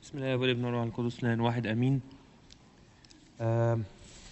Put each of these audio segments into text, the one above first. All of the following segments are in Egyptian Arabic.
بسم الله والابن والروح القدس الان واحد امين آم،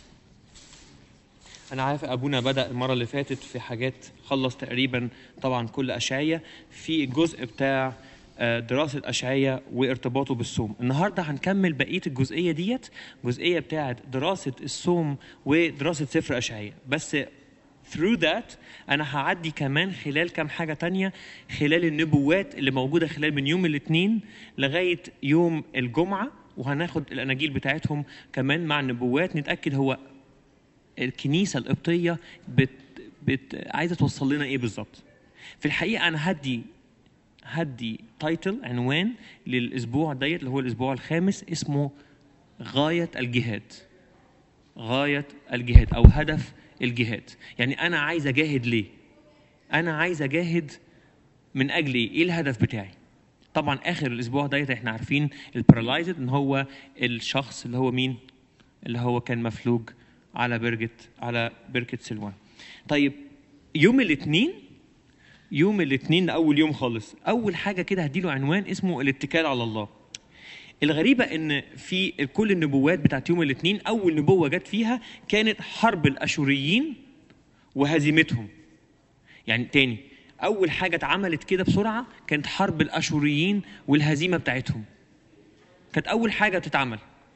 انا عارف ابونا بدا المره اللي فاتت في حاجات خلص تقريبا طبعا كل اشعية في الجزء بتاع آه، دراسة أشعية وارتباطه بالصوم النهاردة هنكمل بقية الجزئية ديت جزئية بتاعت دراسة الصوم ودراسة سفر أشعية بس through that أنا هعدي كمان خلال كام حاجة تانية خلال النبوات اللي موجودة خلال من يوم الاثنين لغاية يوم الجمعة وهناخد الأناجيل بتاعتهم كمان مع النبوات نتأكد هو الكنيسة القبطية بت بت عايزة توصل لنا إيه بالظبط في الحقيقة أنا هدي هدي تايتل عنوان للاسبوع ديت اللي هو الاسبوع الخامس اسمه غايه الجهاد غايه الجهاد او هدف الجهاد يعني انا عايز اجاهد ليه انا عايز اجاهد من اجل ايه ايه الهدف بتاعي طبعا اخر الاسبوع ديت احنا عارفين البارالايزد ان هو الشخص اللي هو مين اللي هو كان مفلوج على بركه على بركه سلوان طيب يوم الاثنين يوم الاثنين اول يوم خالص اول حاجه كده هديله عنوان اسمه الاتكال على الله الغريبه ان في كل النبوات بتاعت يوم الاثنين اول نبوه جت فيها كانت حرب الاشوريين وهزيمتهم يعني تاني اول حاجه اتعملت كده بسرعه كانت حرب الاشوريين والهزيمه بتاعتهم كانت اول حاجه تتعمل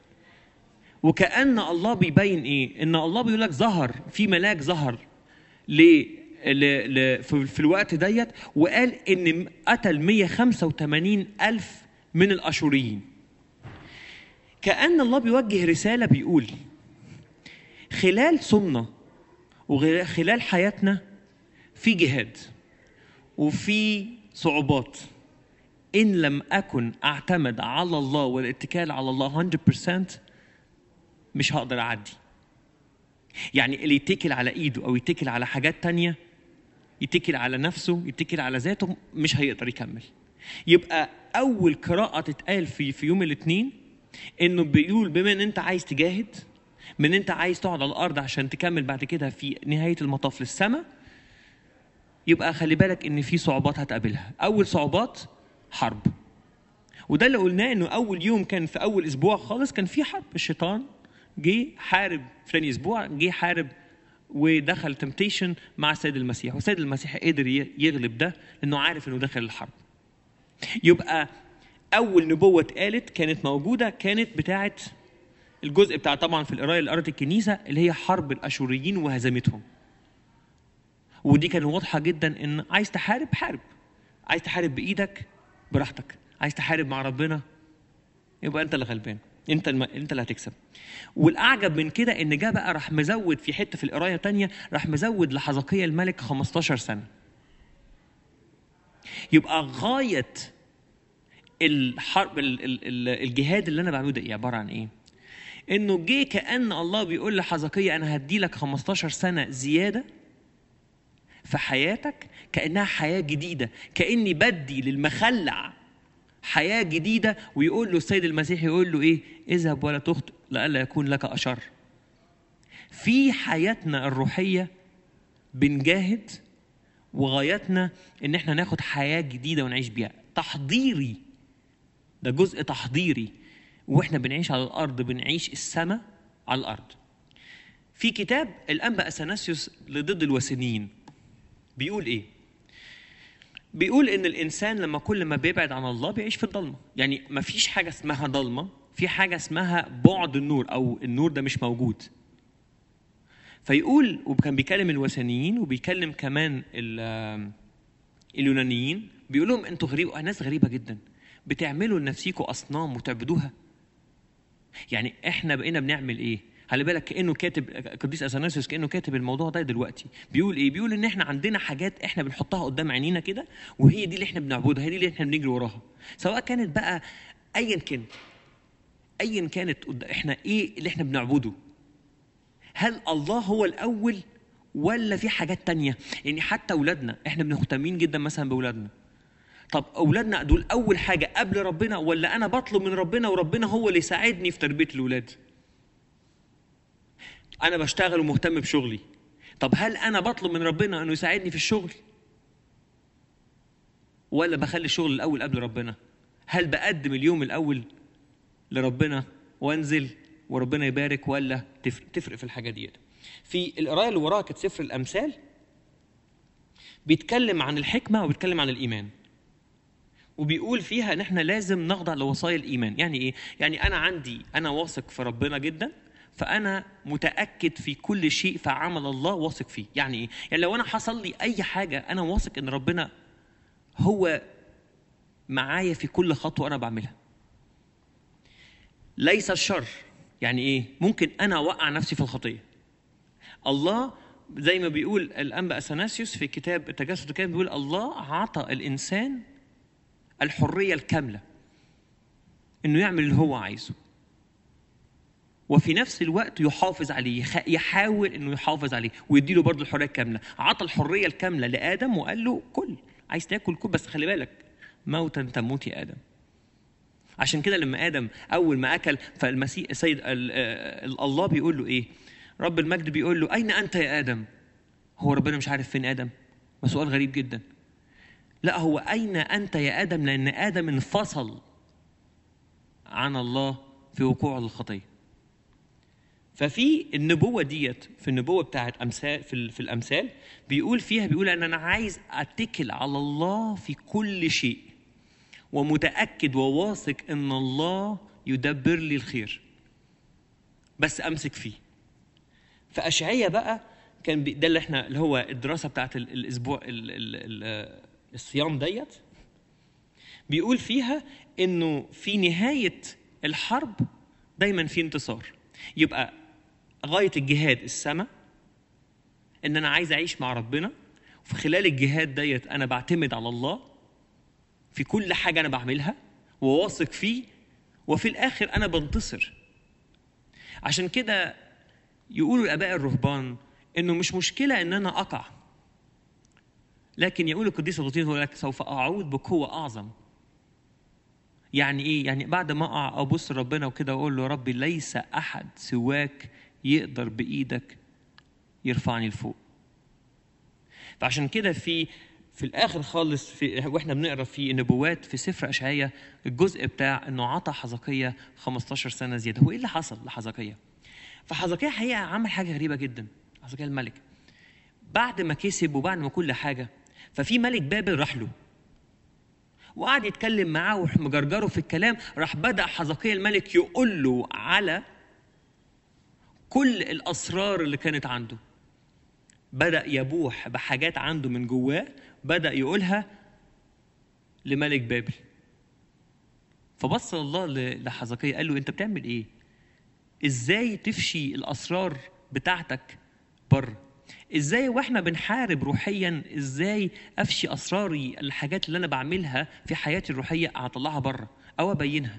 وكأن الله بيبين ايه؟ ان الله بيقول لك ظهر في ملاك ظهر ل ل- ل- في في الوقت ديت وقال ان قتل 185 الف من الاشوريين كأن الله بيوجه رسالة بيقول خلال صومنا وخلال حياتنا في جهاد وفي صعوبات إن لم أكن أعتمد على الله والاتكال على الله 100% مش هقدر أعدي يعني اللي يتكل على إيده أو يتكل على حاجات تانية يتكل على نفسه يتكل على ذاته مش هيقدر يكمل يبقى اول قراءه تتقال في في يوم الاثنين انه بيقول بما ان انت عايز تجاهد من انت عايز تقعد على الارض عشان تكمل بعد كده في نهايه المطاف للسماء يبقى خلي بالك ان في صعوبات هتقابلها اول صعوبات حرب وده اللي قلناه انه اول يوم كان في اول اسبوع خالص كان في حرب الشيطان جه حارب في ثاني اسبوع جه حارب ودخل تمتيشن مع السيد المسيح والسيد المسيح قدر ي- يغلب ده لانه عارف انه دخل الحرب يبقى اول نبوه اتقالت كانت موجوده كانت بتاعه الجزء بتاع طبعا في القرايه اللي قرت الكنيسه اللي هي حرب الاشوريين وهزيمتهم ودي كانت واضحه جدا ان عايز تحارب حارب عايز تحارب بايدك براحتك عايز تحارب مع ربنا يبقى انت اللي غلبان انت الم... انت اللي هتكسب والاعجب من كده ان جه بقى راح مزود في حته في القرايه تانية راح مزود لحزقية الملك 15 سنه يبقى غايه الحرب ال- ال- ال- الجهاد اللي انا بعمله ده إيه؟ عباره عن ايه انه جه كان الله بيقول لحزقية انا هدي لك 15 سنه زياده في حياتك كانها حياه جديده كاني بدي للمخلع حياه جديده ويقول له السيد المسيح يقول له ايه اذهب ولا تخطئ لئلا يكون لك اشر في حياتنا الروحيه بنجاهد وغايتنا ان احنا ناخد حياه جديده ونعيش بيها تحضيري ده جزء تحضيري واحنا بنعيش على الارض بنعيش السماء على الارض في كتاب الانبا اثناسيوس لضد الوثنيين بيقول ايه بيقول ان الانسان لما كل ما بيبعد عن الله بيعيش في الضلمه يعني ما فيش حاجه اسمها ضلمه في حاجه اسمها بعد النور او النور ده مش موجود فيقول وكان بيكلم الوثنيين وبيكلم كمان ال- اليونانيين بيقول لهم انتوا غريب ناس غريبه جدا بتعملوا لنفسيكم اصنام وتعبدوها يعني احنا بقينا بنعمل ايه خلي بالك كانه كاتب قديس اثناسيوس كانه كاتب الموضوع ده دلوقتي بيقول ايه بيقول ان احنا عندنا حاجات احنا بنحطها قدام عينينا كده وهي دي اللي احنا بنعبدها هي دي اللي احنا بنجري وراها سواء كانت بقى ايا كان ايا كانت قد- احنا ايه اللي احنا بنعبده هل الله هو الاول ولا في حاجات تانية يعني حتى اولادنا احنا مهتمين جدا مثلا باولادنا طب اولادنا دول اول حاجه قبل ربنا ولا انا بطلب من ربنا وربنا هو اللي يساعدني في تربيه الاولاد انا بشتغل ومهتم بشغلي طب هل انا بطلب من ربنا انه يساعدني في الشغل ولا بخلي الشغل الاول قبل ربنا هل بقدم اليوم الاول لربنا وانزل وربنا يبارك ولا تفرق, تفرق في الحاجه ديت في القرايه اللي وراها كانت سفر الامثال بيتكلم عن الحكمه وبيتكلم عن الايمان وبيقول فيها ان احنا لازم نخضع لوصايا الايمان يعني ايه يعني انا عندي انا واثق في ربنا جدا فانا متاكد في كل شيء في عمل الله واثق فيه يعني ايه يعني لو انا حصل لي اي حاجه انا واثق ان ربنا هو معايا في كل خطوه انا بعملها ليس الشر يعني ايه ممكن انا اوقع نفسي في الخطيه الله زي ما بيقول الانبا اثناسيوس في كتاب التجسد الكامل بيقول الله عطى الانسان الحريه الكامله انه يعمل اللي هو عايزه وفي نفس الوقت يحافظ عليه يحاول انه يحافظ عليه ويديله برضه الحريه الكامله عطى الحريه الكامله لادم وقال له كل عايز تاكل كل بس خلي بالك موتا تموت يا ادم عشان كده لما ادم اول ما اكل فالمسيح سيد الله بيقول له ايه رب المجد بيقول له اين انت يا ادم هو ربنا مش عارف فين ادم ما سؤال غريب جدا لا هو اين انت يا ادم لان ادم انفصل عن الله في وقوع الخطيه ففي النبوه ديت في النبوه بتاعت امثال في, في الامثال بيقول فيها بيقول ان انا عايز اتكل على الله في كل شيء ومتاكد وواثق ان الله يدبر لي الخير بس امسك فيه فاشعيا بقى كان ده اللي احنا اللي هو الدراسه بتاعت الاسبوع ال ال ال الصيام ديت بيقول فيها انه في نهايه الحرب دايما في انتصار يبقى غايه الجهاد السماء ان انا عايز اعيش مع ربنا وفي خلال الجهاد ديت انا بعتمد على الله في كل حاجه انا بعملها وواثق فيه وفي الاخر انا بنتصر عشان كده يقولوا الاباء الرهبان انه مش مشكله ان انا اقع لكن يقول القديس اغسطين هو لك سوف اعود بقوه اعظم يعني ايه يعني بعد ما اقع ابص ربنا وكده واقول له يا ربي ليس احد سواك يقدر بايدك يرفعني لفوق فعشان كده في في الاخر خالص في واحنا بنقرا في النبوات في سفر اشعياء الجزء بتاع انه عطى حزقية 15 سنه زياده هو ايه اللي حصل لحزقية فحزقية حقيقه عمل حاجه غريبه جدا حزقية الملك بعد ما كسب وبعد ما كل حاجه ففي ملك بابل راح له وقعد يتكلم معاه ومجرجره في الكلام راح بدا حزقية الملك يقول له على كل الاسرار اللي كانت عنده بدا يبوح بحاجات عنده من جواه بدا يقولها لملك بابل فبص الله لحزقية قال له انت بتعمل ايه ازاي تفشي الاسرار بتاعتك بره ازاي واحنا بنحارب روحيا ازاي افشي اسراري الحاجات اللي انا بعملها في حياتي الروحيه اطلعها بره او ابينها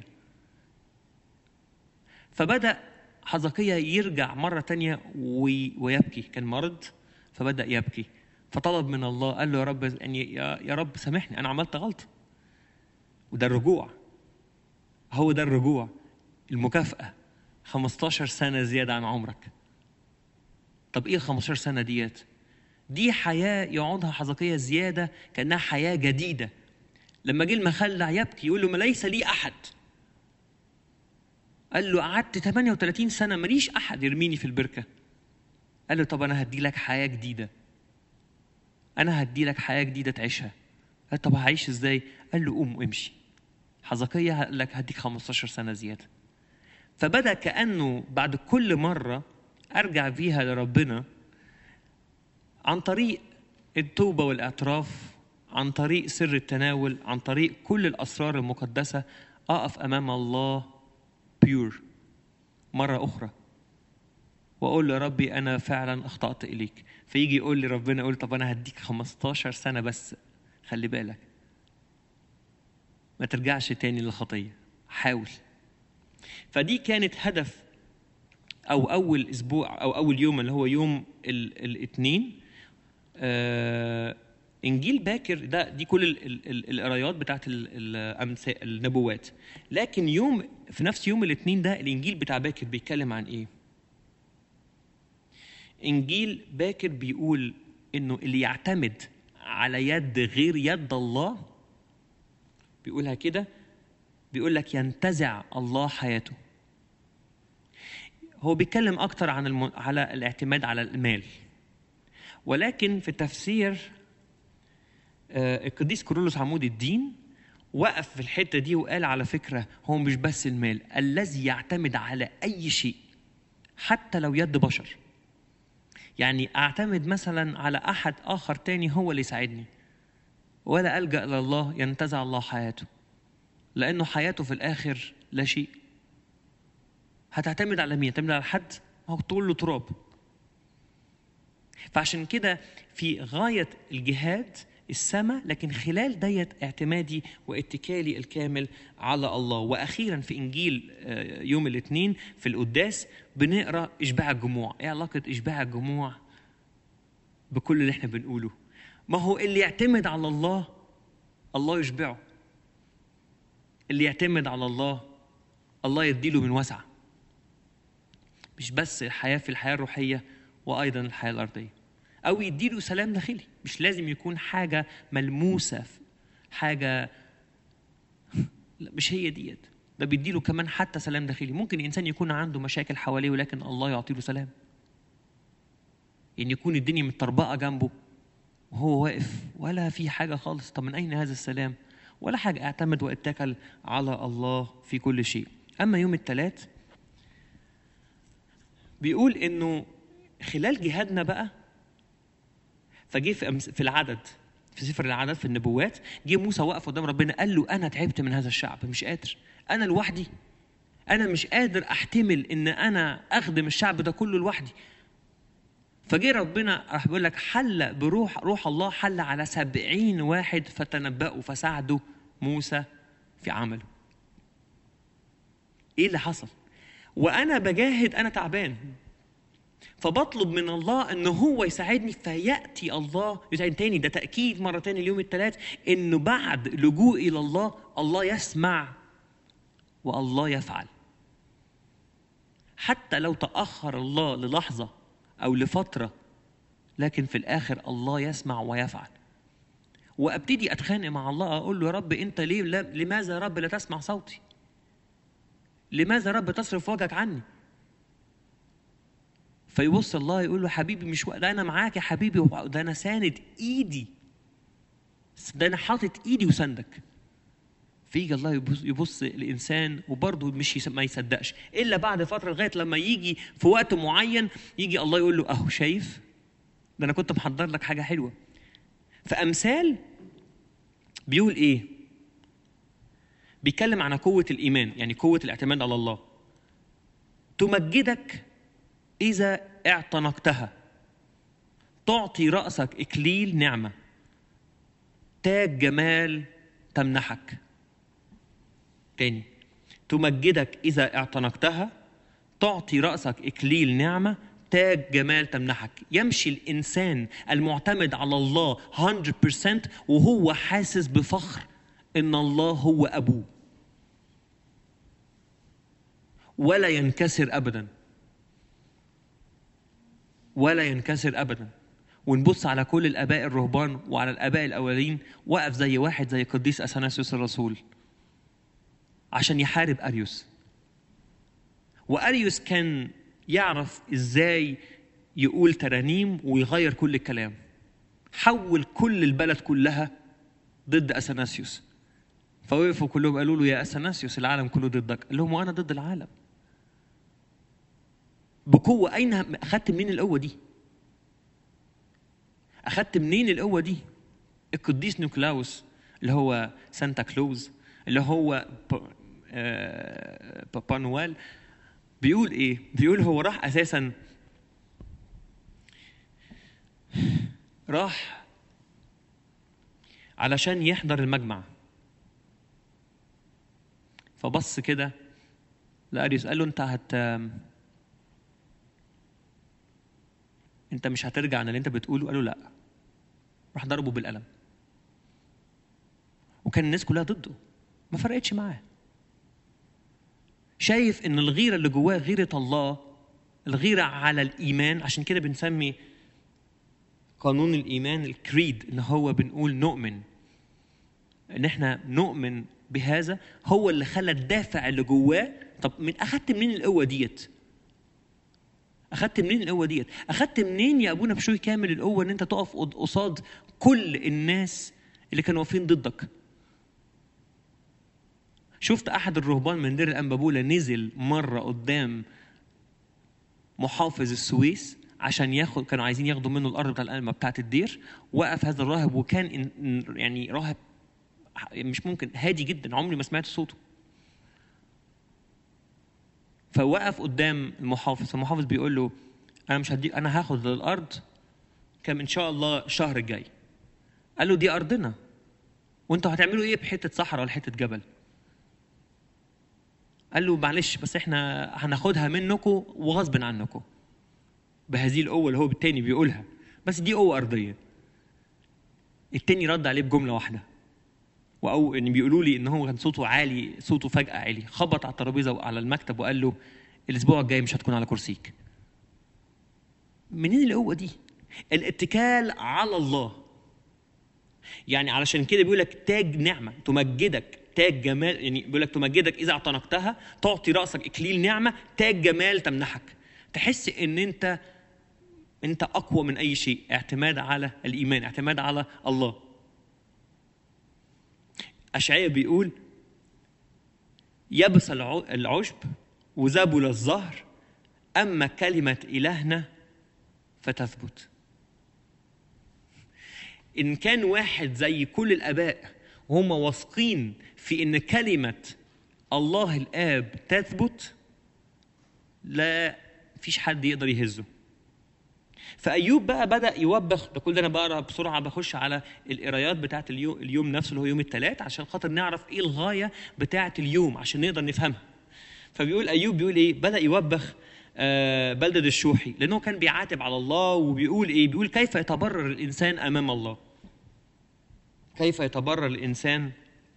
فبدا حزقية يرجع مرة تانية ويبكي كان مرض فبدأ يبكي فطلب من الله قال له يا رب يعني يا رب سامحني أنا عملت غلطة وده الرجوع هو ده الرجوع المكافأة 15 سنة زيادة عن عمرك طب ايه ال 15 سنه ديت؟ دي حياه يقعدها حزقية زياده كانها حياه جديده. لما جه المخلع يبكي يقول له ما ليس لي احد. قال له قعدت 38 سنه ماليش احد يرميني في البركه. قال له طب انا هدي لك حياه جديده. انا هدي لك حياه جديده تعيشها. قال طب هعيش ازاي؟ قال له قوم وامشي. حزقية قال لك هديك 15 سنه زياده. فبدا كانه بعد كل مره ارجع فيها لربنا عن طريق التوبه والاعتراف عن طريق سر التناول عن طريق كل الاسرار المقدسه اقف امام الله بيور مره اخرى واقول له يا ربي انا فعلا اخطات اليك فيجي يقول لي ربنا يقول طب انا هديك 15 سنه بس خلي بالك ما ترجعش تاني للخطيه حاول فدي كانت هدف او اول اسبوع او اول يوم اللي هو يوم الاثنين آه انجيل باكر ده دي كل القرايات بتاعت النبوات لكن يوم في نفس يوم الاثنين ده الانجيل بتاع باكر بيتكلم عن ايه انجيل باكر بيقول انه اللي يعتمد على يد غير يد الله بيقولها كده بيقول لك ينتزع الله حياته هو بيتكلم اكتر عن الم... على الاعتماد على المال ولكن في تفسير آه، القديس كورولوس عمود الدين وقف في الحته دي وقال على فكره هو مش بس المال الذي يعتمد على اي شيء حتى لو يد بشر يعني اعتمد مثلا على احد اخر تاني هو اللي يساعدني ولا الجا الى الله ينتزع الله حياته لانه حياته في الاخر لا شيء هتعتمد على مين هتعتمد على حد هو تقول له تراب فعشان كده في غايه الجهاد السماء لكن خلال ديت اعتمادي واتكالي الكامل على الله واخيرا في انجيل آه، يوم الاثنين في القداس بنقرا اشباع الجموع ايه علاقه اشباع الجموع بكل اللي احنا بنقوله ما هو اللي يعتمد على الله الله يشبعه اللي يعتمد على الله الله يديله من وسع مش بس الحياه في الحياه الروحيه وايضا الحياه الارضيه او يديله سلام داخلي مش لازم يكون حاجه ملموسه حاجه لا مش هي ديت ده بيديله كمان حتى سلام داخلي ممكن الانسان يكون عنده مشاكل حواليه ولكن الله يعطيله سلام يعني يكون الدنيا متطربقه جنبه وهو واقف ولا في حاجه خالص طب من اين هذا السلام ولا حاجه اعتمد واتكل على الله في كل شيء اما يوم الثلاث بيقول انه خلال جهادنا بقى فجه في أمس- في العدد في سفر العدد في النبوات جه موسى وقف قدام ربنا قال له انا تعبت من هذا الشعب مش قادر انا لوحدي انا مش قادر احتمل ان انا اخدم الشعب ده كله لوحدي فجه ربنا راح بيقول لك حل بروح روح الله حل على سبعين واحد فتنبأوا فساعدوا موسى في عمله ايه اللي حصل وانا بجاهد انا تعبان فبطلب من الله ان هو يساعدني فياتي الله يساعدني تاني ده تاكيد مره تاني اليوم الثلاث انه بعد لجوء الى الله الله يسمع والله يفعل حتى لو تاخر الله للحظه او لفتره لكن في الاخر الله يسمع ويفعل وابتدي اتخانق مع الله اقول له يا رب انت ليه لا لماذا يا رب لا تسمع صوتي لماذا يا رب تصرف وجهك عني فيبص الله يقول له حبيبي مش وق- ده انا معاك يا حبيبي ده انا ساند ايدي ده انا حاطط ايدي وسندك فيجي الله يبص, يبص الانسان وبرضه مش يس- ما يصدقش الا بعد فتره لغايه لما يجي في وقت معين يجي الله يقول له اهو شايف ده انا كنت محضر لك حاجه حلوه فامثال بيقول ايه بيتكلم عن قوه الايمان يعني قوه الاعتماد على الله تمجدك إذا اعتنقتها تعطي رأسك إكليل نعمة تاج جمال تمنحك تاني تمجدك إذا اعتنقتها تعطي رأسك إكليل نعمة تاج جمال تمنحك يمشي الإنسان المعتمد على الله 100% وهو حاسس بفخر إن الله هو أبوه ولا ينكسر أبداً ولا ينكسر ابدا ونبص على كل الاباء الرهبان وعلى الاباء الاولين وقف زي واحد زي قديس اثناسيوس الرسول عشان يحارب اريوس واريوس كان يعرف ازاي يقول ترانيم ويغير كل الكلام حول كل البلد كلها ضد اثناسيوس فوقفوا كلهم قالوا له يا اثناسيوس العالم كله ضدك قال لهم وانا ضد العالم بقوة أين أخدت منين القوة دي؟ أخدت منين القوة دي؟ القديس نيكولاوس اللي هو سانتا كلوز اللي هو ب- آه، بابا نوال بيقول إيه؟ بيقول هو راح أساسا راح علشان يحضر المجمع فبص كده لأريوس قال له أنت هت انت مش هترجع عن اللي انت بتقوله قالوا لا راح ضربه بالقلم وكان الناس كلها ضده ما فرقتش معاه شايف ان الغيره اللي جواه غيره الله الغيره على الايمان عشان كده بنسمي قانون الايمان الكريد ان هو بنقول نؤمن ان احنا نؤمن بهذا هو اللي خلى الدافع اللي جواه طب من اخدت منين القوه ديت اخدت منين القوه ديت اخدت منين يا ابونا بشوي كامل القوه ان انت تقف قد- قصاد كل الناس اللي كانوا واقفين ضدك شفت احد الرهبان من دير الانبابوله نزل مره قدام محافظ السويس عشان ياخد كانوا عايزين ياخدوا منه الارض بتاع القلمه بتاعه الدير وقف هذا الراهب وكان إن- إن- يعني راهب مش ممكن هادي جدا عمري ما سمعت صوته فوقف قدام المحافظ فالمحافظ بيقول له انا مش هديك انا هاخد الارض كان ان شاء الله الشهر الجاي قال له دي ارضنا وانتوا هتعملوا ايه بحته صحراء ولا حته جبل قال له معلش بس احنا هناخدها منكم وغصب عنكم بهذه القوه اللي هو التاني بيقولها بس دي قوه ارضيه التاني رد عليه بجمله واحده او ان بيقولوا لي ان هو كان صوته عالي صوته فجاه عالي خبط على الترابيزه وعلى المكتب وقال له الاسبوع الجاي مش هتكون على كرسيك منين القوه دي الاتكال على الله يعني علشان كده بيقول لك تاج نعمه تمجدك تاج جمال يعني بيقول لك تمجدك اذا اعتنقتها تعطي راسك اكليل نعمه تاج جمال تمنحك تحس ان انت انت اقوى من اي شيء اعتماد على الايمان اعتماد على الله اشعياء بيقول يبس الع- العشب وذبل الزهر اما كلمه الهنا فتثبت ان كان واحد زي كل الاباء وهم واثقين في ان كلمه الله الاب تثبت لا فيش حد يقدر يهزه فايوب بقى بدا يوبخ ده كل ده انا بقرا بسرعه بخش على القرايات بتاعه اليوم, اليوم نفسه اللي هو يوم الثلاث عشان خاطر نعرف ايه الغايه بتاعه اليوم عشان نقدر نفهمها فبيقول ايوب بيقول ايه بدا يوبخ آه، بلدد الشوحي لانه كان بيعاتب على الله وبيقول ايه بيقول كيف يتبرر الانسان امام الله كيف يتبرر الانسان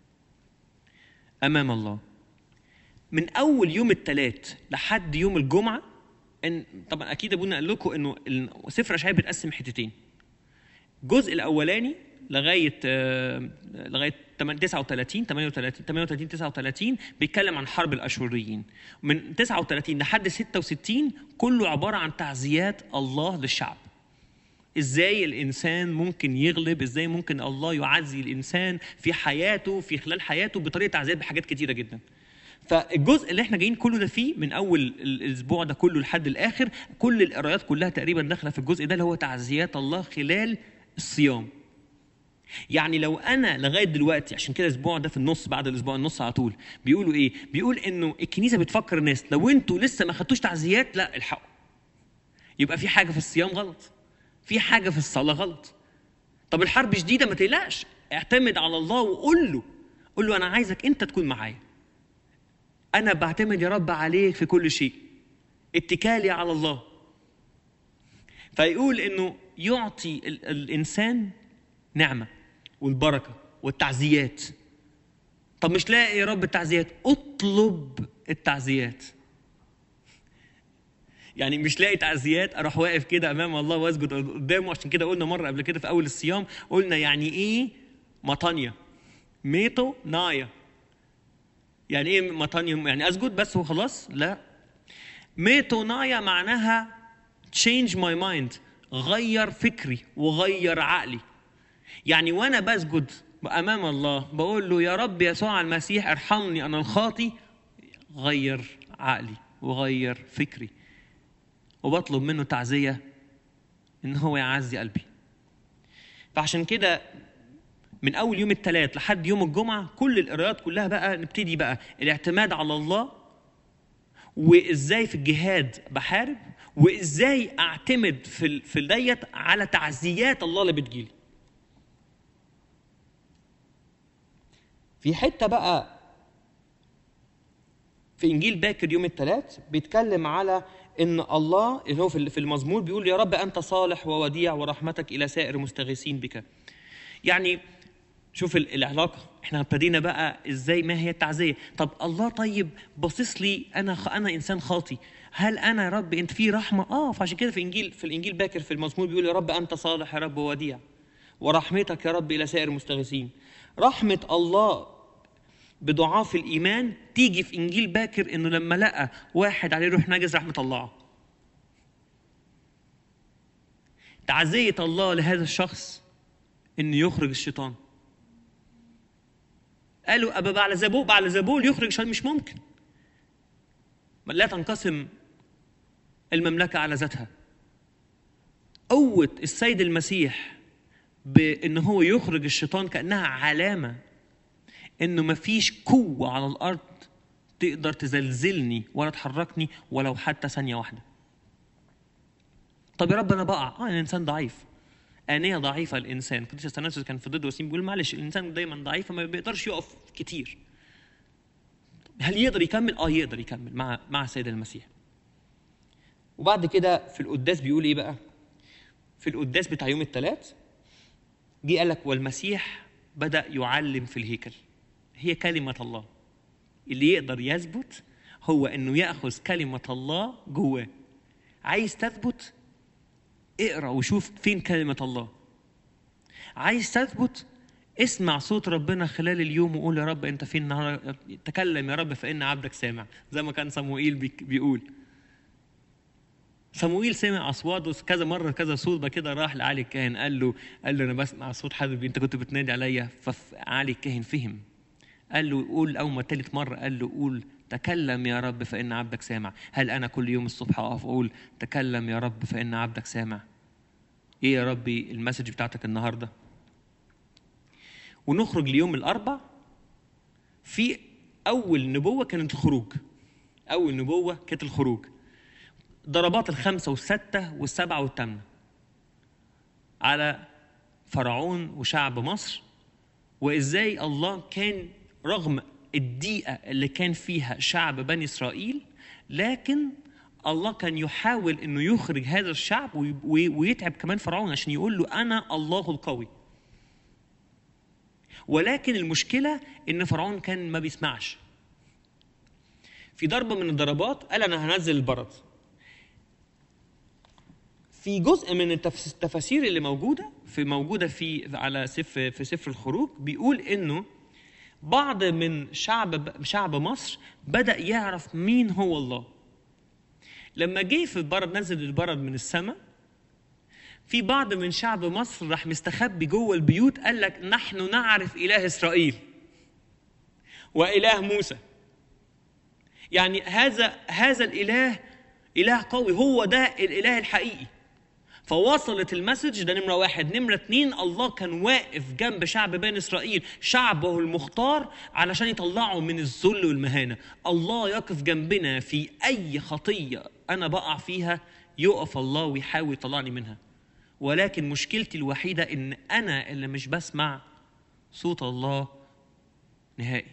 امام الله من اول يوم الثلاث لحد يوم الجمعه ان طبعا اكيد ابونا قال لكم انه ال- سفر اشعياء بيتقسم حتتين الجزء الاولاني لغايه آه، لغايه 8 39 38 38 39 بيتكلم عن حرب الاشوريين من 39 لحد 66 كله عباره عن تعزيات الله للشعب ازاي الانسان ممكن يغلب ازاي ممكن الله يعزي الانسان في حياته في خلال حياته بطريقه تعزيات بحاجات كتيره جدا فالجزء اللي احنا جايين كله ده فيه من اول الاسبوع ده كله لحد الاخر كل القرايات كلها تقريبا داخله في الجزء ده اللي هو تعزيات الله خلال الصيام يعني لو انا لغايه دلوقتي عشان كده الاسبوع ده في النص بعد الاسبوع النص على طول بيقولوا ايه بيقول انه الكنيسه بتفكر الناس لو انتوا لسه ما خدتوش تعزيات لا الحقوا يبقى في حاجه في الصيام غلط في حاجه في الصلاه غلط طب الحرب شديده ما تقلقش اعتمد على الله وقول له قول له انا عايزك انت تكون معايا انا بعتمد يا رب عليك في كل شيء اتكالي على الله فيقول انه يعطي ال- الانسان نعمه والبركه والتعزيات طب مش لاقي يا رب التعزيات اطلب التعزيات يعني مش لاقي تعزيات اروح واقف كده امام الله واسجد قدامه عشان كده قلنا مره قبل كده في اول الصيام قلنا يعني ايه مطانيا ميتو نايا يعني ايه مطانيا يعني اسجد بس وخلاص لا ميتو نايا معناها change my mind غير فكري وغير عقلي يعني وانا بسجد امام الله بقول له يا رب يسوع المسيح ارحمني انا الخاطي غير عقلي وغير فكري وبطلب منه تعزيه ان هو يعزي قلبي فعشان كده من اول يوم الثلاث لحد يوم الجمعه كل القراءات كلها بقى نبتدي بقى الاعتماد على الله وازاي في الجهاد بحارب وازاي اعتمد في ال- في ديت على تعزيات الله اللي بتجيلي في حته بقى في انجيل باكر يوم الثلاث بيتكلم على ان الله اللي هو في في المزمور بيقول يا رب انت صالح ووديع ورحمتك الى سائر المستغيثين بك يعني شوف ال- العلاقه احنا ابتدينا بقى ازاي ما هي التعزيه طب الله طيب باصص لي انا خ... انا انسان خاطي هل انا يا رب انت في رحمه اه فعشان كده في انجيل في الانجيل باكر في المزمور بيقول يا رب انت صالح يا رب ووديع ورحمتك يا رب الى سائر المستغيثين رحمة الله بضعاف الإيمان تيجي في إنجيل باكر إنه لما لقى واحد عليه روح نجس رحمة الله تعزية الله لهذا الشخص إنه يخرج الشيطان قالوا أبا بعل زبول بعل زبول يخرج الشيطان مش ممكن لا تنقسم المملكة على ذاتها قوة السيد المسيح بأن هو يخرج الشيطان كأنها علامة إنه مفيش قوة على الأرض تقدر تزلزلني ولا تحركني ولو حتى ثانية واحدة. طب يا رب أنا بقع، أه أنا إنسان ضعيف. آنية ضعيفة الإنسان، قديس اثناسيوس كان في ضد وسيم بيقول معلش الإنسان دايما ضعيف فما بيقدرش يقف كتير. هل يقدر يكمل؟ اه يقدر يكمل مع مع السيد المسيح. وبعد كده في القداس بيقول ايه بقى؟ في القداس بتاع يوم الثلاث جه قال لك والمسيح بدأ يعلم في الهيكل. هي كلمة الله. اللي يقدر يثبت هو انه ياخذ كلمة الله جواه. عايز تثبت؟ اقرا وشوف فين كلمة الله. عايز تثبت؟ اسمع صوت ربنا خلال اليوم وقول يا رب انت فين النهارده تكلم يا رب فان عبدك سامع زي ما كان صموئيل بيك- بيقول صموئيل سمع اصوات كذا مره كذا صوت بقى كده راح لعلي الكاهن قال له قال له انا بسمع صوت حد انت كنت بتنادي عليا فعلي الكاهن فهم قال له قول اول ما تالت مره قال له قول تكلم يا رب فان عبدك سامع هل انا كل يوم الصبح اقف اقول تكلم يا رب فان عبدك سامع ايه يا ربي المسج بتاعتك النهارده ونخرج ليوم الاربع في اول نبوه كانت الخروج اول نبوه كانت الخروج ضربات الخمسه والسته والسبعه والثامنه على فرعون وشعب مصر وازاي الله كان رغم الضيقه اللي كان فيها شعب بني اسرائيل لكن الله كان يحاول انه يخرج هذا الشعب وي- وي- ويتعب كمان فرعون عشان يقول له انا الله القوي ولكن المشكله ان فرعون كان ما بيسمعش في ضربه من الضربات قال انا هنزل البرد في جزء من التفس- التفاسير اللي موجوده في موجوده في على سفر في سفر الخروج بيقول انه بعض من شعب شعب مصر بدا يعرف مين هو الله لما جه في البرد نزل البرد من السماء في بعض من شعب مصر راح مستخبي جوه البيوت قال لك نحن نعرف اله اسرائيل واله موسى يعني هذا هذا الاله اله قوي هو ده الاله الحقيقي فوصلت المسج ده نمره واحد نمره اتنين الله كان واقف جنب شعب بني اسرائيل شعبه المختار علشان يطلعه من الذل والمهانه الله يقف جنبنا في اي خطيه انا بقع فيها يقف الله ويحاول يطلعني منها ولكن مشكلتي الوحيده ان انا اللي مش بسمع صوت الله نهائي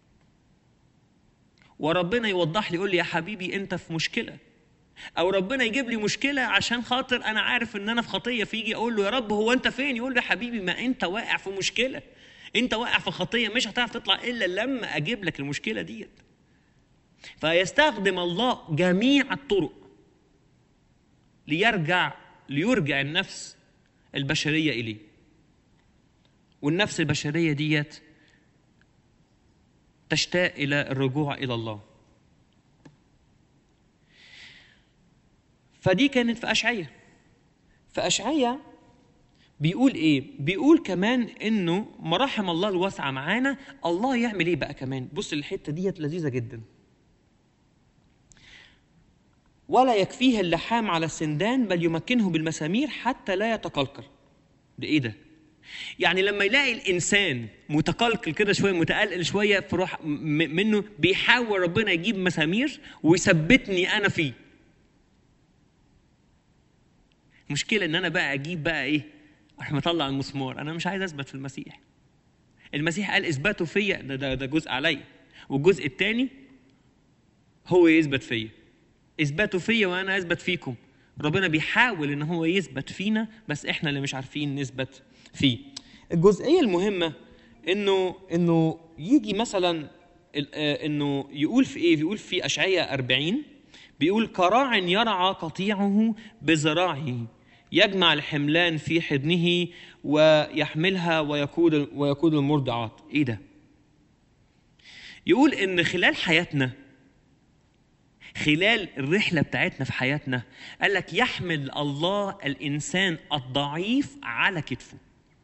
وربنا يوضح لي يقول لي يا حبيبي انت في مشكله او ربنا يجيب لي مشكله عشان خاطر انا عارف ان انا في خطيه فيجي اقول له يا رب هو انت فين يقول لي يا حبيبي ما انت واقع في مشكله انت واقع في خطيه مش هتعرف تطلع الا لما اجيب لك المشكله ديت فيستخدم الله جميع الطرق ليرجع ليرجع النفس البشريه اليه والنفس البشريه ديت تشتاق الى الرجوع الى الله فدي كانت في أشعية في أشعية بيقول إيه؟ بيقول كمان إنه مراحم الله الواسعة معانا الله يعمل إيه بقى كمان؟ بص الحتة ديت لذيذة جدا ولا يكفيه اللحام على السندان بل يمكنه بالمسامير حتى لا يتقلقل ده إيه ده؟ يعني لما يلاقي الإنسان متقلقل كده شوية متقلقل شوية في روح م- منه بيحاول ربنا يجيب مسامير ويثبتني أنا فيه المشكلة إن أنا بقى أجيب بقى إيه؟ أروح مطلع المسمار، أنا مش عايز أثبت في المسيح. المسيح قال إثباته فيا ده ده ده جزء عليا، والجزء الثاني هو يثبت فيا. إثباته فيا وأنا أثبت فيكم. ربنا بيحاول إن هو يثبت فينا بس إحنا اللي مش عارفين نثبت فيه. الجزئية المهمة إنه إنه يجي مثلا ال- آه، إنه يقول في إيه؟ بيقول في أشعية 40 بيقول كراع يرعى قطيعه بذراعه يجمع الحملان في حضنه ويحملها ويقود ويقود المرضعات ايه ده يقول ان خلال حياتنا خلال الرحله بتاعتنا في حياتنا قال لك يحمل الله الانسان الضعيف على كتفه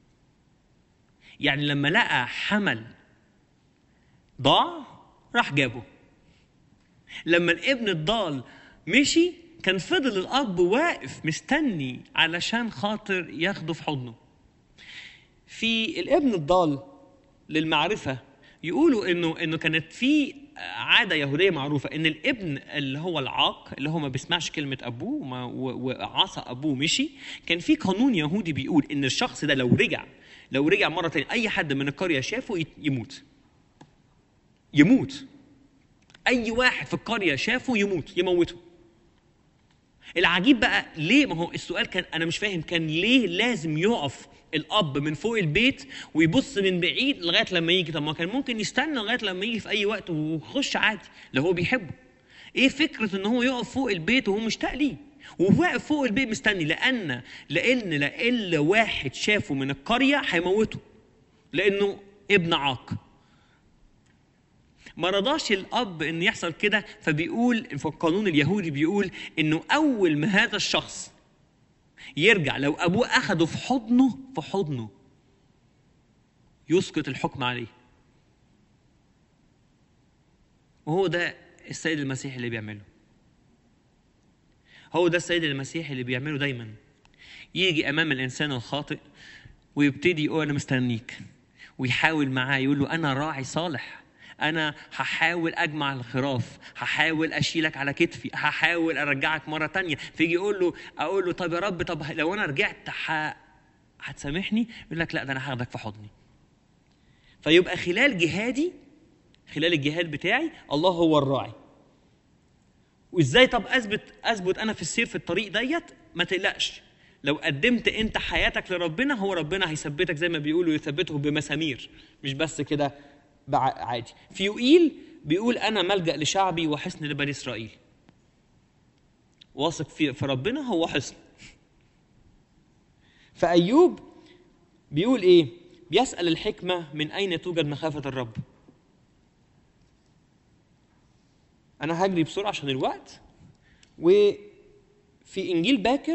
يعني لما لقى حمل ضاع راح جابه لما الابن الضال مشي كان فضل الاب واقف مستني علشان خاطر ياخده في حضنه في الابن الضال للمعرفه يقولوا انه انه كانت في عاده يهوديه معروفه ان الابن اللي هو العاق اللي هو ما بيسمعش كلمه ابوه وما- و- وعصى ابوه مشي كان في قانون يهودي بيقول ان الشخص ده لو رجع لو رجع مره تانية اي حد من القريه شافه يت- يموت يموت اي واحد في القريه شافه يموت يموته العجيب بقى ليه ما هو السؤال كان انا مش فاهم كان ليه لازم يقف الاب من فوق البيت ويبص من بعيد لغايه لما يجي طب ما كان ممكن يستنى لغايه لما يجي في اي وقت ويخش عادي لو هو بيحبه ايه فكره ان هو يقف فوق البيت وهو مشتاق ليه وهو واقف فوق البيت مستني لان لان لان واحد شافه من القريه هيموته لانه ابن عاق ما رضاش الاب ان يحصل كده فبيقول في القانون اليهودي بيقول انه اول ما هذا الشخص يرجع لو ابوه اخده في حضنه في حضنه يسقط الحكم عليه وهو ده السيد المسيح اللي بيعمله هو ده السيد المسيح اللي بيعمله دايما يجي امام الانسان الخاطئ ويبتدي يقول انا مستنيك ويحاول معاه يقول له انا راعي صالح انا هحاول اجمع الخراف هحاول اشيلك على كتفي هحاول ارجعك مره تانية فيجي يقول له اقول له طب يا رب طب لو انا رجعت ح... هتسامحني يقول لك لا ده انا هاخدك في حضني فيبقى خلال جهادي خلال الجهاد بتاعي الله هو الراعي وازاي طب اثبت اثبت انا في السير في الطريق ديت ما تقلقش لو قدمت انت حياتك لربنا هو ربنا هيثبتك زي ما بيقولوا يثبته بمسامير مش بس كده بع- عادي في يوئيل بيقول انا ملجا لشعبي وحصن لبني اسرائيل واثق في في ربنا هو حصن فايوب بيقول ايه بيسال الحكمه من اين توجد مخافه الرب انا هجري بسرعه عشان الوقت وفي انجيل باكر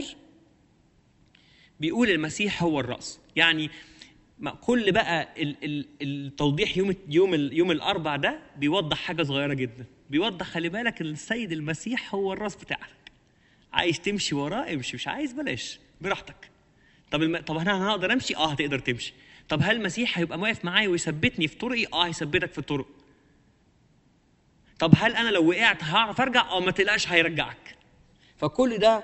بيقول المسيح هو الراس يعني ما كل بقى ال- ال- التوضيح يوم يوم ال- يوم الاربع ده بيوضح حاجه صغيره جدا بيوضح خلي بالك إن السيد المسيح هو الراس بتاعك عايز تمشي وراه امشي مش عايز بلاش براحتك طب الم... طب انا أنا هقدر امشي اه هتقدر تمشي طب هل المسيح هيبقى واقف معايا ويثبتني في طرقي اه هيثبتك في الطرق طب هل انا لو وقعت هعرف ارجع اه ما تقلقش هيرجعك فكل ده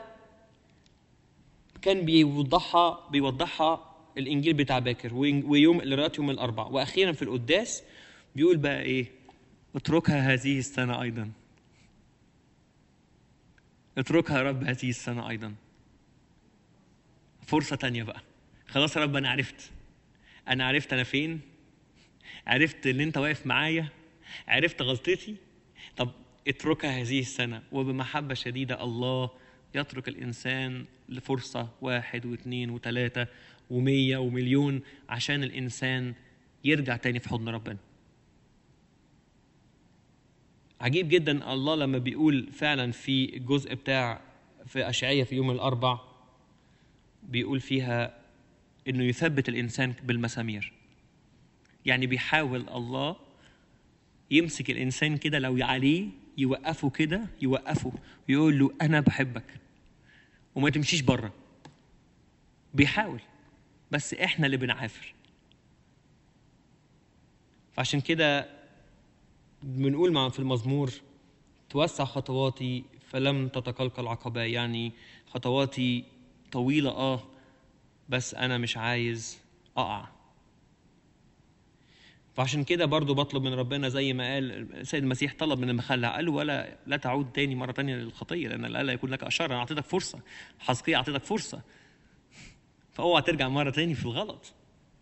كان بيوضحها بيوضحها الانجيل بتاع باكر وإن- ويوم قراءات يوم الاربع واخيرا في القداس بيقول بقى ايه اتركها هذه السنه ايضا اتركها يا رب هذه السنه ايضا فرصه تانية بقى خلاص يا رب انا عرفت انا عرفت انا فين عرفت ان انت واقف معايا عرفت غلطتي طب اتركها هذه السنة وبمحبة شديدة الله يترك الإنسان لفرصة واحد واثنين وثلاثة ومية ومليون عشان الإنسان يرجع تاني في حضن ربنا عجيب جدا الله لما بيقول فعلا في الجزء بتاع في أشعية في يوم الأربع بيقول فيها إنه يثبت الإنسان بالمسامير يعني بيحاول الله يمسك الانسان كده لو عليه يوقفه كده يوقفه يقول له انا بحبك وما تمشيش بره بيحاول بس احنا اللي بنعافر فعشان كده بنقول مع في المزمور توسع خطواتي فلم تتقلقل عقباي يعني خطواتي طويلة اه بس انا مش عايز اقع فعشان كده برضو بطلب من ربنا زي ما قال السيد المسيح طلب من المخلع قال له ولا لا تعود تاني مرة تانية للخطية لأن لا يكون لك أشر أنا أعطيتك فرصة حسقية أعطيتك فرصة فأوعى ترجع مرة تاني في الغلط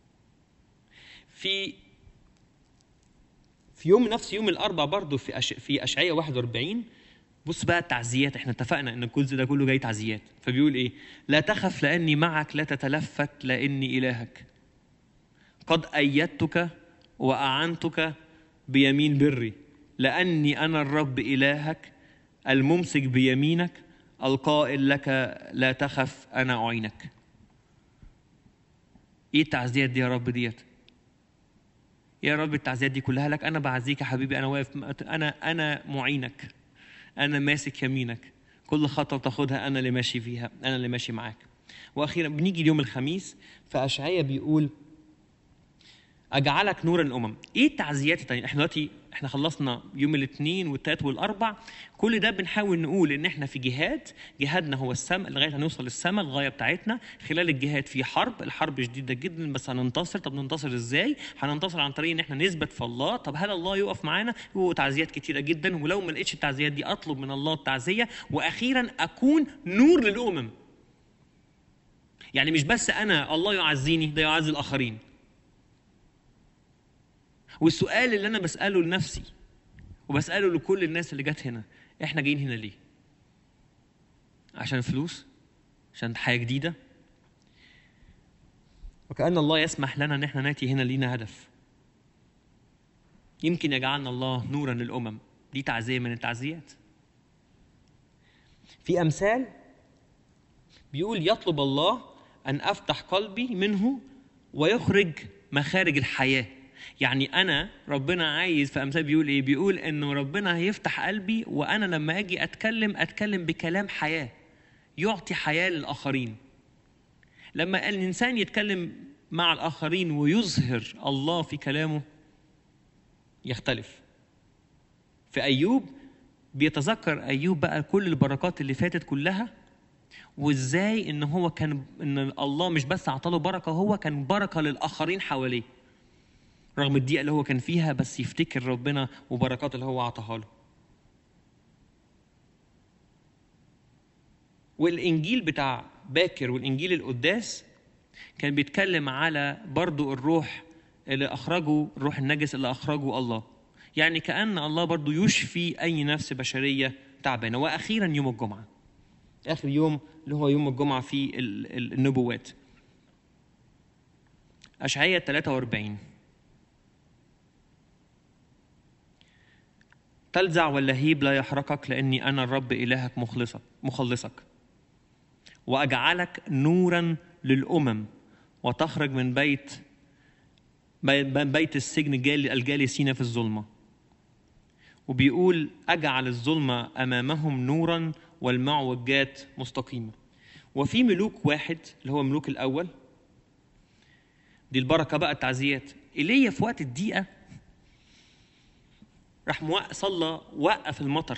في في يوم نفس يوم الأربع برضو في أش... في أشعية 41 بص بقى التعزيات احنا اتفقنا ان الجزء ده كله جاي تعزيات فبيقول ايه لا تخف لاني معك لا تتلفت لاني الهك قد ايدتك واعنتك بيمين بري لاني انا الرب الهك الممسك بيمينك القائل لك لا تخف انا اعينك ايه التعزيات دي يا رب ديت يا رب التعزيات دي كلها لك انا بعزيك يا حبيبي انا واقف انا انا معينك انا ماسك يمينك كل خطوه بتاخدها انا اللي ماشي فيها انا اللي ماشي معاك واخيرا بنيجي اليوم الخميس فاشعياء بيقول اجعلك نورا الامم ايه التعزيات التانية احنا دلوقتي احنا خلصنا يوم الاثنين والثلاث والاربع كل ده بنحاول نقول ان احنا في جهاد جهادنا هو السماء لغايه هنوصل للسماء الغايه بتاعتنا خلال الجهاد في حرب الحرب شديده جدا بس هننتصر طب ننتصر ازاي هننتصر عن طريق ان احنا نثبت في الله طب هل الله يقف معانا هو تعزيات كتيره جدا ولو ما لقيتش التعزيات دي اطلب من الله التعزيه واخيرا اكون نور للامم يعني مش بس انا الله يعزيني ده يعزي الاخرين والسؤال اللي انا بساله لنفسي وبساله لكل الناس اللي جت هنا احنا جايين هنا ليه عشان فلوس عشان حياه جديده وكأن الله يسمح لنا ان احنا ناتي هنا لينا هدف يمكن يجعلنا الله نورا للامم دي تعزيه من التعزيات في امثال بيقول يطلب الله ان افتح قلبي منه ويخرج مخارج الحياه يعني انا ربنا عايز في امثال بيقول ايه بيقول انه ربنا هيفتح قلبي وانا لما اجي اتكلم اتكلم بكلام حياه يعطي حياه للاخرين لما الانسان يتكلم مع الاخرين ويظهر الله في كلامه يختلف في ايوب بيتذكر ايوب بقى كل البركات اللي فاتت كلها وازاي ان هو كان ان الله مش بس عطاله بركه هو كان بركه للاخرين حواليه رغم الضيقه اللي هو كان فيها بس يفتكر ربنا وبركات اللي هو عطاها له والانجيل بتاع باكر والانجيل القداس كان بيتكلم على برضو الروح اللي اخرجه الروح النجس اللي اخرجه الله يعني كان الله برضو يشفي اي نفس بشريه تعبانه واخيرا يوم الجمعه اخر يوم اللي هو يوم الجمعه في النبوات اشعياء 43 تلزع واللهيب لا يحرقك لاني انا الرب الهك مخلصك مخلصك واجعلك نورا للامم وتخرج من بيت من بيت السجن الجالسين في الظلمه وبيقول اجعل الظلمه امامهم نورا والمعوجات مستقيمه وفي ملوك واحد اللي هو ملوك الاول دي البركه بقى التعزيات ايليا في وقت الضيقه راح موق... صلى وقف المطر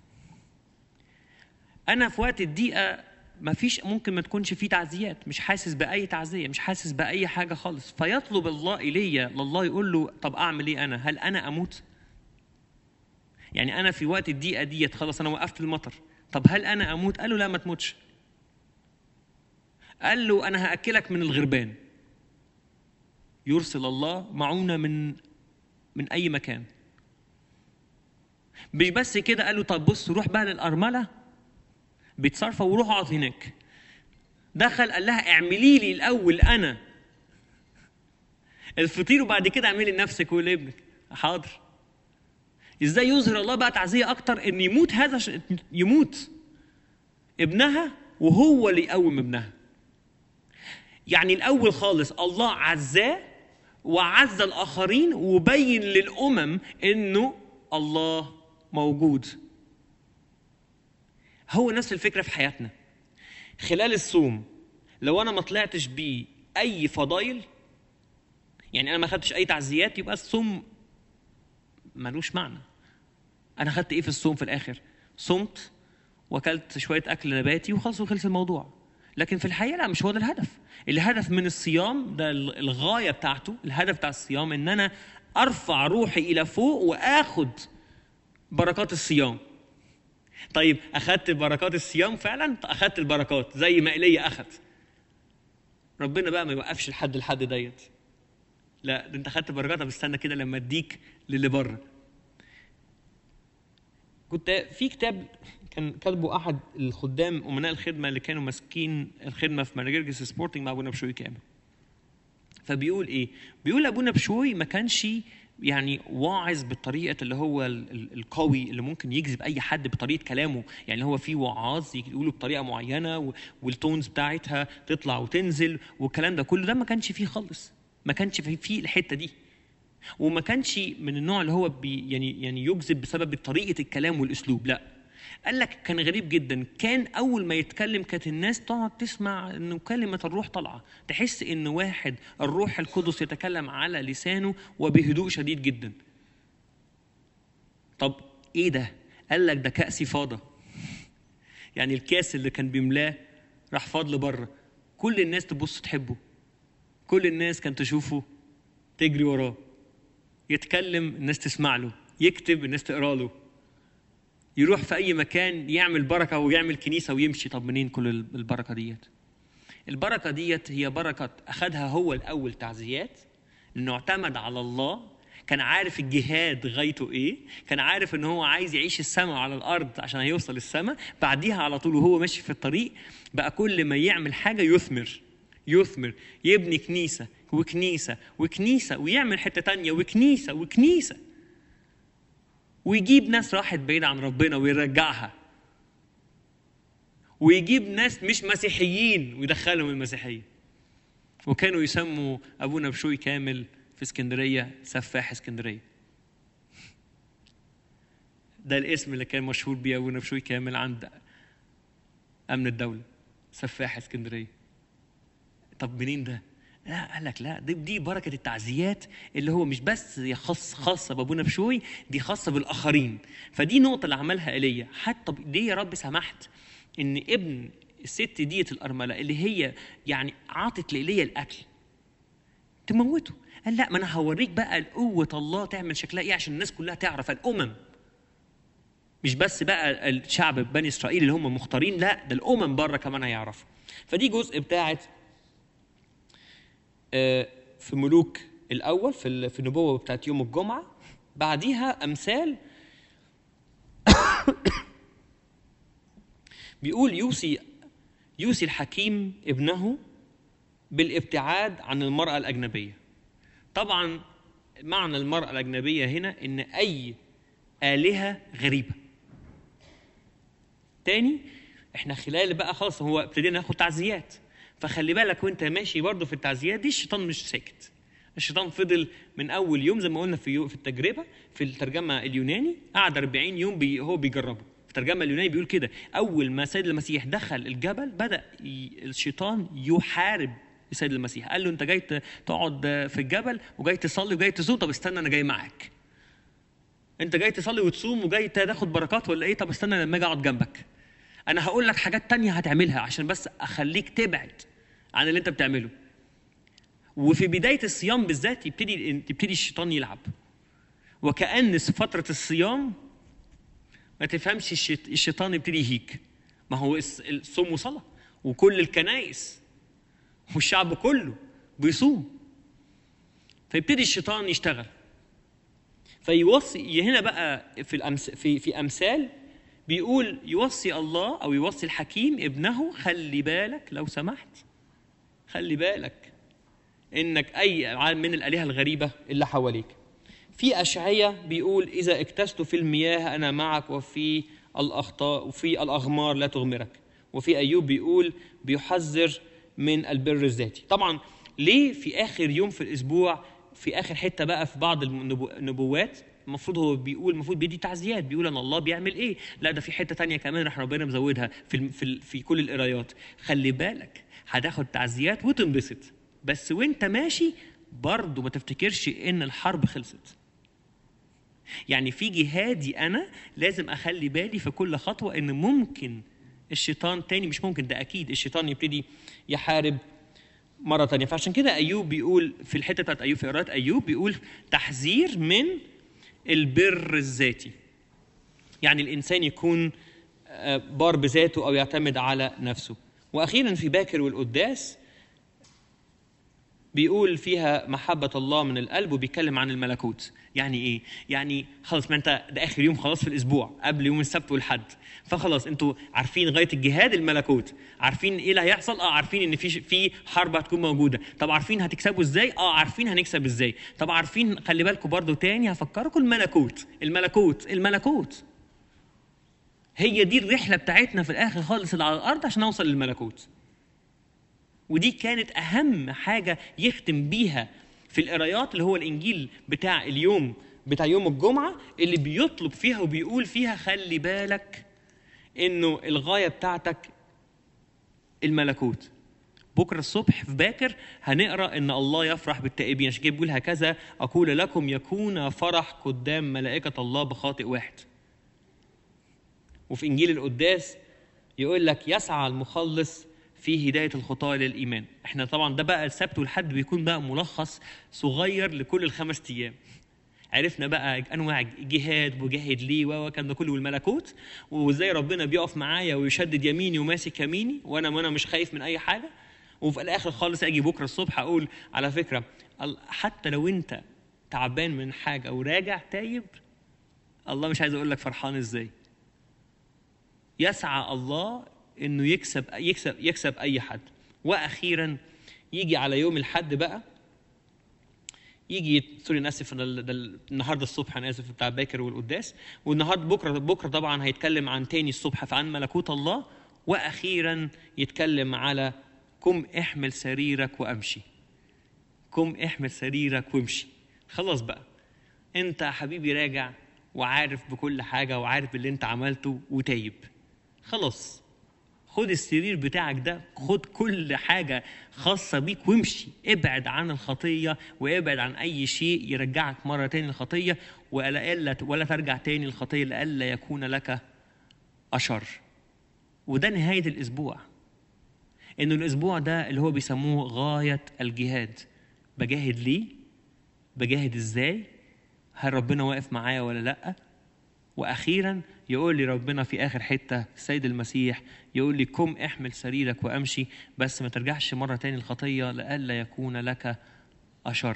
انا في وقت الضيقه ما فيش ممكن ما تكونش في تعزيات مش حاسس باي تعزيه مش حاسس باي حاجه خالص فيطلب الله ايليا لله يقول له طب اعمل ايه انا هل انا اموت يعني انا في وقت الضيقه ديت خلاص انا وقفت المطر طب هل انا اموت قال له لا ما تموتش قال له انا هاكلك من الغربان يرسل الله معونه من من اي مكان مش بس كده قال له طب بص روح بقى للأرملة بتصرفة وروح اقعد هناك دخل قال لها اعملي لي الأول أنا الفطير وبعد كده اعملي لنفسك ولابنك حاضر ازاي يظهر الله بقى تعزية أكتر إن يموت هذا ش... يموت ابنها وهو اللي يقوم ابنها يعني الأول خالص الله عزاه وعز الآخرين وبين للأمم إنه الله موجود هو نفس الفكرة في حياتنا خلال الصوم لو أنا ما طلعتش بيه أي فضايل يعني أنا ما خدتش أي تعزيات يبقى الصوم ملوش معنى أنا خدت إيه في الصوم في الآخر صمت وأكلت شوية أكل نباتي وخلص وخلص الموضوع لكن في الحقيقة لا مش هو ده الهدف الهدف من الصيام ده الغاية بتاعته الهدف بتاع الصيام إن أنا أرفع روحي إلى فوق وآخد بركات الصيام طيب اخذت بركات الصيام فعلا اخذت البركات زي ما ايليا اخذ ربنا بقى ما يوقفش لحد الحد ديت لا ده انت اخذت بركات طب استنى كده لما اديك للي بره كنت في كتاب كان كاتبه احد الخدام امناء الخدمه اللي كانوا ماسكين الخدمه في مراجرجس سبورتنج مع ابونا بشوي كامل فبيقول ايه بيقول ابونا بشوي ما كانش يعني واعظ بالطريقه اللي هو ال- ال- القوي اللي ممكن يجذب اي حد بطريقه كلامه يعني هو في وعاظ يقولوا بطريقه معينه و- والتونز بتاعتها تطلع وتنزل والكلام ده كله ده ما كانش فيه خالص ما كانش فيه فيه الحته دي وما كانش من النوع اللي هو بي يعني يعني يجذب بسبب طريقه الكلام والاسلوب لا قال لك كان غريب جدا كان اول ما يتكلم كانت الناس تقعد تسمع انه كلمه الروح طالعه تحس ان واحد الروح القدس يتكلم على لسانه وبهدوء شديد جدا طب ايه ده قال لك ده كأسي فاضة يعني الكاس اللي كان بيملاه راح فاض لبره كل الناس تبص تحبه كل الناس كانت تشوفه تجري وراه يتكلم الناس تسمع له يكتب الناس تقرا له يروح في اي مكان يعمل بركه ويعمل كنيسه ويمشي طب منين كل البركه ديت البركه ديت هي بركه اخذها هو الاول تعزيات انه اعتمد على الله كان عارف الجهاد غايته ايه كان عارف ان هو عايز يعيش السماء على الارض عشان هيوصل السماء بعديها على طول وهو ماشي في الطريق بقى كل ما يعمل حاجه يثمر يثمر يبني كنيسه وكنيسه وكنيسه ويعمل حته تانية وكنيسه وكنيسه ويجيب ناس راحت بعيد عن ربنا ويرجعها ويجيب ناس مش مسيحيين ويدخلهم المسيحيه وكانوا يسموا ابونا بشوي كامل في اسكندريه سفاح اسكندريه ده الاسم اللي كان مشهور بيه ابونا بشوي كامل عند امن الدوله سفاح اسكندريه طب منين ده لا قال لك لا دي, دي بركه التعزيات اللي هو مش بس هي خاص خاصه بابونا بشوي دي خاصه بالاخرين فدي نقطه اللي عملها ايليا حتى ليه يا رب سمحت ان ابن الست ديت الارمله اللي هي يعني عاطت لايليا الاكل تموته قال لا ما انا هوريك بقى قوه الله تعمل شكلها ايه عشان الناس كلها تعرف الامم مش بس بقى الشعب بني اسرائيل اللي هم مختارين لا ده الامم بره كمان هيعرفوا فدي جزء بتاعت في ملوك الاول في في النبوه بتاعت يوم الجمعه بعديها امثال بيقول يوصي يوصي الحكيم ابنه بالابتعاد عن المراه الاجنبيه طبعا معنى المراه الاجنبيه هنا ان اي الهه غريبه تاني احنا خلال بقى خلاص هو ابتدينا ناخد تعزيات فخلي بالك وانت ماشي برضه في التعزيات دي الشيطان مش ساكت الشيطان فضل من اول يوم زي ما قلنا في في التجربه في الترجمه اليوناني قعد 40 يوم بي هو بيجربه في الترجمه اليوناني بيقول كده اول ما سيد المسيح دخل الجبل بدا الشيطان يحارب السيد المسيح قال له انت جاي تقعد في الجبل وجاي تصلي وجاي تصوم طب استنى انا جاي معاك انت جاي تصلي وتصوم وجاي تاخد بركات ولا ايه طب استنى لما اجي اقعد جنبك انا هقول لك حاجات تانية هتعملها عشان بس اخليك تبعد عن اللي انت بتعمله وفي بداية الصيام بالذات يبتدي يبتدي الشيطان يلعب وكأن فترة الصيام ما تفهمش الشيطان يبتدي يهيك ما هو الصوم وصلاة وكل الكنائس والشعب كله بيصوم فيبتدي الشيطان يشتغل فيوصي هنا بقى في الأمس في في امثال بيقول يوصي الله او يوصي الحكيم ابنه خلي بالك لو سمحت خلي بالك انك اي من الالهه الغريبه اللي حواليك في اشعياء بيقول اذا اكتست في المياه انا معك وفي الاخطاء وفي الاغمار لا تغمرك وفي ايوب بيقول بيحذر من البر الذاتي طبعا ليه في اخر يوم في الاسبوع في اخر حته بقى في بعض النبوات المفروض هو بيقول المفروض بيدي تعزيات بيقول ان الله بيعمل ايه لا ده في حته تانية كمان راح ربنا مزودها في في في كل القرايات خلي بالك هتاخد تعزيات وتنبسط بس وانت ماشي برضه ما تفتكرش ان الحرب خلصت يعني في جهادي انا لازم اخلي بالي في كل خطوه ان ممكن الشيطان تاني مش ممكن ده اكيد الشيطان يبتدي يحارب مره تانية فعشان كده ايوب بيقول في الحته بتاعت ايوب في قراءه ايوب بيقول تحذير من البر الذاتي يعني الانسان يكون بار بذاته او يعتمد على نفسه واخيرا في باكر والقداس بيقول فيها محبة الله من القلب وبيتكلم عن الملكوت يعني ايه يعني خلاص ما انت ده اخر يوم خلاص في الاسبوع قبل يوم السبت والحد فخلاص انتوا عارفين غايه الجهاد الملكوت عارفين ايه اللي هيحصل اه عارفين ان في في حرب هتكون موجوده طب عارفين هتكسبوا ازاي اه عارفين هنكسب ازاي طب عارفين خلي بالكم برضو تاني هفكركم الملكوت الملكوت الملكوت هي دي الرحله بتاعتنا في الاخر خالص اللي على الارض عشان نوصل للملكوت ودي كانت اهم حاجه يختم بيها في القرايات اللي هو الانجيل بتاع اليوم بتاع يوم الجمعه اللي بيطلب فيها وبيقول فيها خلي بالك انه الغايه بتاعتك الملكوت بكره الصبح في باكر هنقرا ان الله يفرح بالتائبين عشان كده بيقول هكذا اقول لكم يكون فرح قدام ملائكه الله بخاطئ واحد وفي انجيل القداس يقول لك يسعى المخلص في هدايه الخطاه للايمان احنا طبعا ده بقى السبت والحد بيكون بقى ملخص صغير لكل الخمس ايام عرفنا بقى انواع جهاد وجاهد ليه والكلام ده كله والملكوت وازاي ربنا بيقف معايا ويشدد يميني وماسك يميني وانا وانا مش خايف من اي حاجه وفي الاخر خالص اجي بكره الصبح اقول على فكره حتى لو انت تعبان من حاجه وراجع تايب الله مش عايز اقول لك فرحان ازاي يسعى الله انه يكسب يكسب يكسب اي حد واخيرا يجي على يوم الحد بقى يجي سوري انا اسف ده النهارده الصبح انا اسف بتاع باكر والقداس والنهارده بكره بكره طبعا هيتكلم عن تاني الصبح عن ملكوت الله واخيرا يتكلم على قم احمل سريرك وامشي قم احمل سريرك وامشي خلاص بقى انت يا حبيبي راجع وعارف بكل حاجه وعارف اللي انت عملته وتايب خلاص خد السرير بتاعك ده خد كل حاجة خاصة بيك وامشي ابعد عن الخطية وابعد عن أي شيء يرجعك مرة تاني للخطية ولا ولا ترجع تاني للخطية لئلا يكون لك أشر وده نهاية الأسبوع إنه الأسبوع ده اللي هو بيسموه غاية الجهاد بجاهد ليه؟ بجاهد إزاي؟ هل ربنا واقف معايا ولا لأ؟ واخيرا يقول لي ربنا في اخر حته السيد المسيح يقول لي قم احمل سريرك وامشي بس ما ترجعش مره تاني الخطيه لئلا يكون لك اشر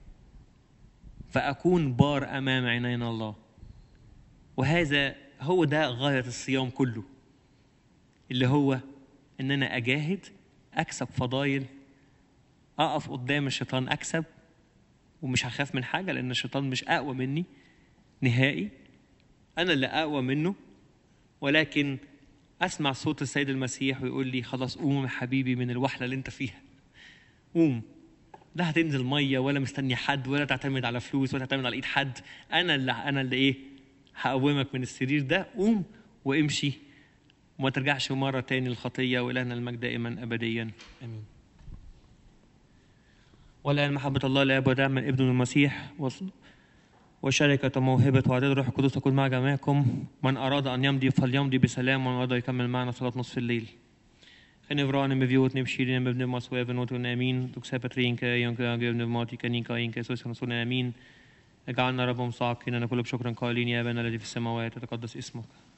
فاكون بار امام عينين الله وهذا هو ده غايه الصيام كله اللي هو ان انا اجاهد اكسب فضايل اقف قدام الشيطان اكسب ومش هخاف من حاجه لان الشيطان مش اقوى مني نهائي أنا اللي أقوى منه ولكن أسمع صوت السيد المسيح ويقول لي خلاص قوم يا حبيبي من الوحلة اللي أنت فيها قوم لا هتنزل مية ولا مستني حد ولا تعتمد على فلوس ولا تعتمد على إيد حد أنا اللي أنا اللي إيه هقومك من السرير ده قوم وامشي وما ترجعش مرة تاني للخطية وإلهنا المجد دائما أبديا آمين والآن محبة الله الآب ودعم ابن المسيح وصل وشركة موهبة وعدد الروح القدس تكون مع جميعكم من أراد أن يمضي فليمضي بسلام ومن أراد يكمل معنا صلاة نصف الليل En Ivrane med vi åt nebshirin med vnemas och även åt amin. Tog sepet rinka ينك أجيب نبماتي كنيكا إنك يسوس رسول آمين. اجعلنا رب مساقين أن كل بشكر قائلين يا أبانا الذي في السماوات تتقدس اسمك